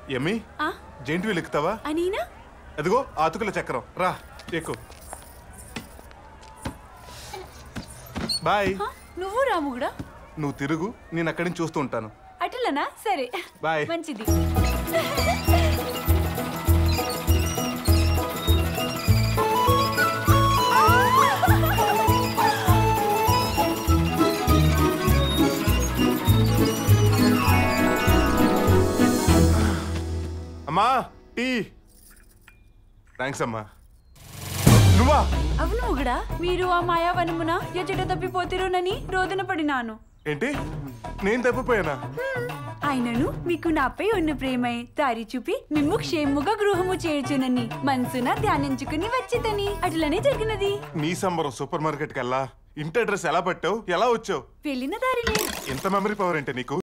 ఎమ్మి ఆ gent wheel ఎక్కుతావా Aneena అదిగో ఆతుకుల చక్రం రా ఎక్కు బాయ్ ఆ, నువ్వు రాముగుడా నువ్వు తిరుగు నేను అక్కడి నుంచి చూస్తూ ఉంటాను అటులనా సరే బాయ్. మంచిది అమ్మా టీ థ్యాంక్స్ అమ్మా నువ్వా అవును మొగుడా మీరు ఆ మాయావనమున ఎచ్చట తప్పిపోతిరోనని రోదన పడినాను ఏంటి నేను తప్పిపోయానా ఆయనను మీకు నాపై ఉన్న ప్రేమై దారి చూపి మిమ్ము క్షేముగా గృహము చేర్చునని మనసున ధ్యానించుకుని వచ్చితని అట్లనే జరిగినది నీ సంబరం సూపర్ మార్కెట్కి వెళ్ళా ఇంటి అడ్రస్ ఎలా పట్టావు ఎలా వచ్చావు వెళ్ళిన దారినే ఎంత మెమరీ పవర్ అంటే నీకు